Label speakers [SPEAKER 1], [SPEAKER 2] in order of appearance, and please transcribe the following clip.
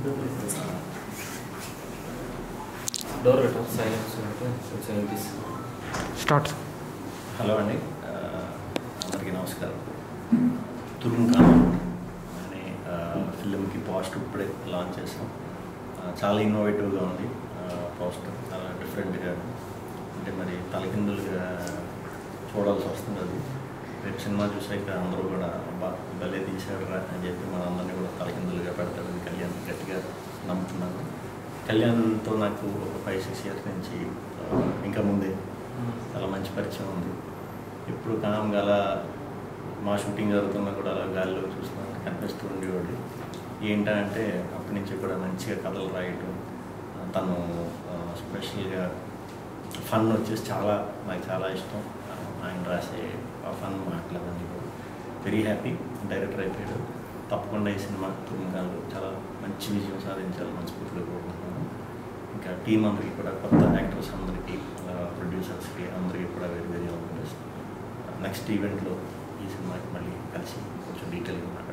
[SPEAKER 1] door పెట్టాం silence ఉంటే కొంచెం వినిపిస్తుంది
[SPEAKER 2] స్టార్ట్
[SPEAKER 3] హలో అండి ఆ, అందరికీ నమస్కారం తురుంకాలం అనే ఆ, ఫిల్మ్కి పోస్టర్ ఇప్పుడే లాంచ్ చేసాం ఆ, చాలా ఇన్నోవేటివ్గా ఉంది పోస్టర్ చాలా డిఫరెంట్గా అంటే మరి తలకిందులుగా చూడాల్సి వస్తుంది అది రేపు సినిమా చూసాక అందరూ కూడా అబ్బా భలే తీశాడురా అని చెప్పి మన అందరినీ కూడా తలకిందులుగా పెడతాడని కళ్యాణ్ గట్టిగా నమ్ముతున్నాను కళ్యాణ్తో నాకు ఒక ఫైవ్ సిక్స్ ఇయర్స్ నుంచి ఆ, ఇంకా ముందే చాలా మంచి పరిచయం ఉంది ఎప్పుడు కామ్ గల మా షూటింగ్ జరుగుతున్నా కూడా అలా గాలిలో చూస్తున్నా కనిపిస్తూ ఉండేవాడు ఏంటంటే అప్పటి నుంచి కూడా మంచిగా కథలు రాయటం ఆ, తను స్పెషల్గా ఫన్ వచ్చేసి చాలా నాకు చాలా ఇష్టం ఆ, ఆయన రాసే ఆ ఫన్ మాటలవన్నీ కూడా వెరీ హ్యాపీ డైరెక్టర్ అయిపోయాడు తప్పకుండా ఈ సినిమా తుమ్గాలు చాలా మంచి విజయం సాధించాలి మనస్ఫూర్తిగా కోరుకుంటున్నాను ఇంకా టీం అందరికీ కూడా కొత్త యాక్టర్స్ అందరికీ ప్రొడ్యూసర్స్కి అందరికీ కూడా వెరీ వెరీ ఆల్ నెక్స్ట్ ఈవెంట్లో ఈ సినిమాకి మళ్ళీ కలిసి కొంచెం డీటెయిల్గా